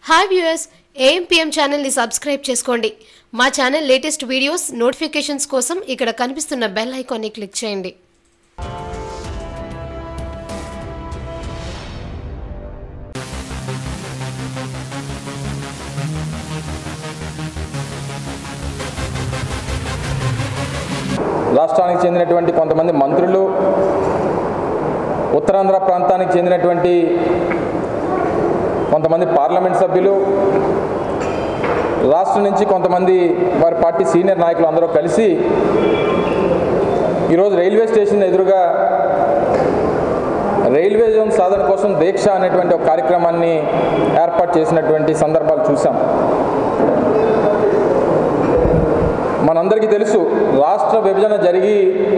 hi viewers A M P M ఛానల్ని subscribe చేసుకోండి మా ఛానల్ లేటెస్ట్ వీడియోస్ నోటిఫికేషన్స్ కోసం ఇక్కడ కనిపిస్తున్న బెల్ ఐకాన్ని క్లిక్ చేయండి రాష్ట్రానికి చెందినటువంటి కొంతమంది మంత్రులు ఉత్తరాంధ్ర ప్రాంతానికి చెందినటువంటి కొంతమంది పార్లమెంట్ సభ్యులు రాష్ట్రం నుంచి కొంతమంది వారి పార్టీ సీనియర్ నాయకులు అందరూ కలిసి ఈరోజు రైల్వే స్టేషన్ ఎదురుగా రైల్వే జోన్ సాధన కోసం దీక్ష అనేటువంటి ఒక కార్యక్రమాన్ని ఏర్పాటు చేసినటువంటి సందర్భాలు చూసాం మనందరికీ తెలుసు రాష్ట్ర విభజన జరిగి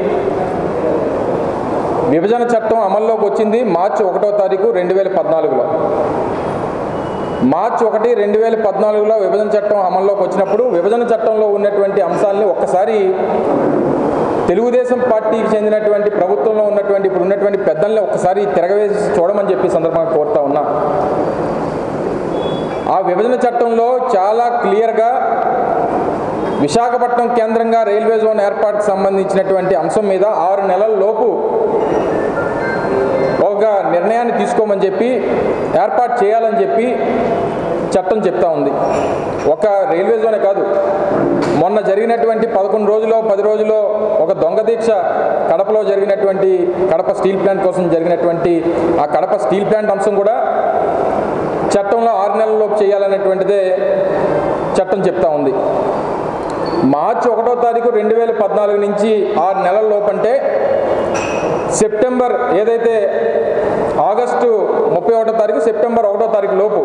విభజన చట్టం అమల్లోకి వచ్చింది మార్చి ఒకటో తారీఖు రెండు వేల పద్నాలుగులో మార్చి ఒకటి రెండు వేల పద్నాలుగులో విభజన చట్టం అమల్లోకి వచ్చినప్పుడు విభజన చట్టంలో ఉన్నటువంటి అంశాలని ఒక్కసారి తెలుగుదేశం పార్టీకి చెందినటువంటి ప్రభుత్వంలో ఉన్నటువంటి ఇప్పుడు ఉన్నటువంటి పెద్దల్ని ఒక్కసారి తిరగవేసి చూడమని చెప్పి సందర్భంగా కోరుతా ఉన్నా ఆ విభజన చట్టంలో చాలా క్లియర్గా విశాఖపట్నం కేంద్రంగా రైల్వే జోన్ ఏర్పాటుకు సంబంధించినటువంటి అంశం మీద ఆరు నెలల లోపు ఒక నిర్ణయాన్ని తీసుకోమని చెప్పి ఏర్పాటు చేయాలని చెప్పి చట్టం చెప్తా ఉంది ఒక రైల్వే జోనే కాదు మొన్న జరిగినటువంటి పదకొండు రోజులో పది రోజులో ఒక దొంగ దీక్ష కడపలో జరిగినటువంటి కడప స్టీల్ ప్లాంట్ కోసం జరిగినటువంటి ఆ కడప స్టీల్ ప్లాంట్ అంశం కూడా చట్టంలో ఆరు నెలల లోపు చేయాలనేటువంటిదే చట్టం చెప్తా ఉంది మార్చి ఒకటో తారీఖు రెండు వేల పద్నాలుగు నుంచి ఆరు నెలల లోపంటే సెప్టెంబర్ ఏదైతే ఆగస్టు ముప్పై ఒకటో తారీఖు సెప్టెంబర్ ఒకటో తారీఖు లోపు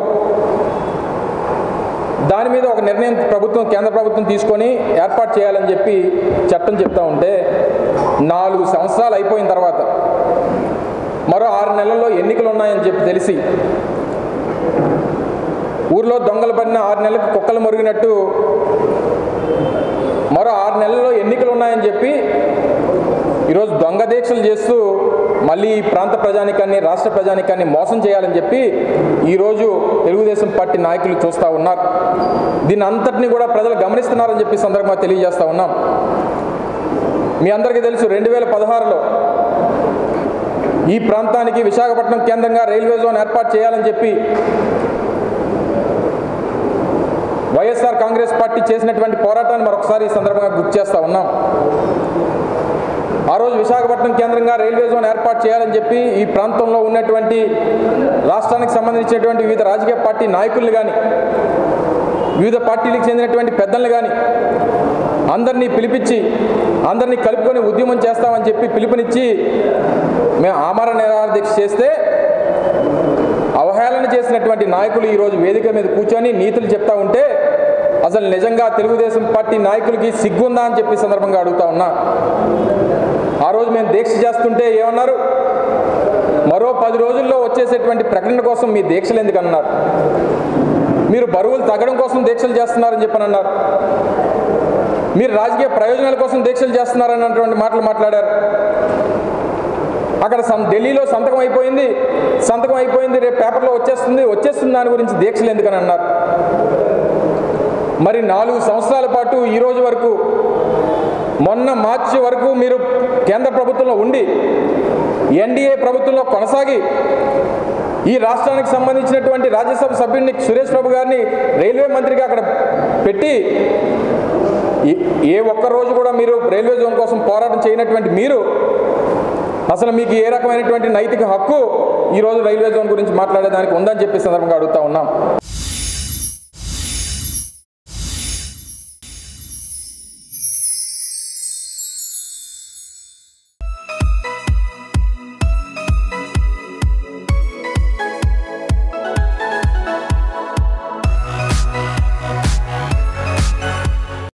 దాని మీద ఒక నిర్ణయం ప్రభుత్వం కేంద్ర ప్రభుత్వం తీసుకొని ఏర్పాటు చేయాలని చెప్పి చట్టం చెప్తా ఉంటే నాలుగు సంవత్సరాలు అయిపోయిన తర్వాత మరో ఆరు నెలల్లో ఎన్నికలు ఉన్నాయని చెప్పి తెలిసి ఊర్లో దొంగలు పడిన ఆరు నెలలకు కుక్కలు మురిగినట్టు మరో ఆరు నెలల్లో ఎన్నికలు ఉన్నాయని చెప్పి ఈరోజు దొంగ దీక్షలు చేస్తూ మళ్ళీ ఈ ప్రాంత ప్రజానికాన్ని రాష్ట్ర ప్రజానికాన్ని మోసం చేయాలని చెప్పి ఈరోజు తెలుగుదేశం పార్టీ నాయకులు చూస్తూ ఉన్నారు దీని అంతటినీ కూడా ప్రజలు గమనిస్తున్నారని చెప్పి సందర్భంగా తెలియజేస్తూ ఉన్నాం మీ అందరికీ తెలుసు రెండు వేల పదహారులో ఈ ప్రాంతానికి విశాఖపట్నం కేంద్రంగా రైల్వే జోన్ ఏర్పాటు చేయాలని చెప్పి వైఎస్ఆర్ కాంగ్రెస్ పార్టీ చేసినటువంటి పోరాటాన్ని మరొకసారి ఈ సందర్భంగా గుర్తు చేస్తూ ఉన్నాం ఆ రోజు విశాఖపట్నం కేంద్రంగా రైల్వే జోన్ ఏర్పాటు చేయాలని చెప్పి ఈ ప్రాంతంలో ఉన్నటువంటి రాష్ట్రానికి సంబంధించినటువంటి వివిధ రాజకీయ పార్టీ నాయకుల్ని కానీ వివిధ పార్టీలకు చెందినటువంటి పెద్దల్ని కానీ అందరినీ పిలిపించి అందరినీ కలుపుకొని ఉద్యమం చేస్తామని చెప్పి పిలుపునిచ్చి మేము ఆమరణ నిరాహార దీక్ష చేస్తే అవహేళన చేసినటువంటి నాయకులు ఈరోజు వేదిక మీద కూర్చొని నీతులు చెప్తా ఉంటే అసలు నిజంగా తెలుగుదేశం పార్టీ నాయకులకి సిగ్గుందా అని చెప్పి సందర్భంగా అడుగుతా ఉన్నా ఆ రోజు మేము దీక్ష చేస్తుంటే ఏమన్నారు మరో పది రోజుల్లో వచ్చేసేటువంటి ప్రకటన కోసం మీ దీక్షలు ఎందుకన్నారు మీరు బరువులు తగ్గడం కోసం దీక్షలు చేస్తున్నారని చెప్పని అన్నారు మీరు రాజకీయ ప్రయోజనాల కోసం దీక్షలు చేస్తున్నారన్నటువంటి మాటలు మాట్లాడారు అక్కడ సం ఢిల్లీలో సంతకం అయిపోయింది సంతకం అయిపోయింది రేపు పేపర్లో వచ్చేస్తుంది వచ్చేస్తుంది దాని గురించి దీక్షలు ఎందుకని అన్నారు మరి నాలుగు సంవత్సరాల పాటు ఈ రోజు వరకు మొన్న మార్చి వరకు మీరు కేంద్ర ప్రభుత్వంలో ఉండి ఎన్డీఏ ప్రభుత్వంలో కొనసాగి ఈ రాష్ట్రానికి సంబంధించినటువంటి రాజ్యసభ సభ్యుడిని సురేష్ ప్రభు గారిని రైల్వే మంత్రిగా అక్కడ పెట్టి ఏ- ఏ ఒక్క రోజు కూడా మీరు రైల్వే జోన్ కోసం పోరాటం చేయనటువంటి మీరు అసలు మీకు ఏ రకమైనటువంటి నైతిక హక్కు ఈరోజు రైల్వే జోన్ గురించి మాట్లాడేదానికి ఉందని చెప్పి సందర్భంగా అడుగుతా ఉన్నాం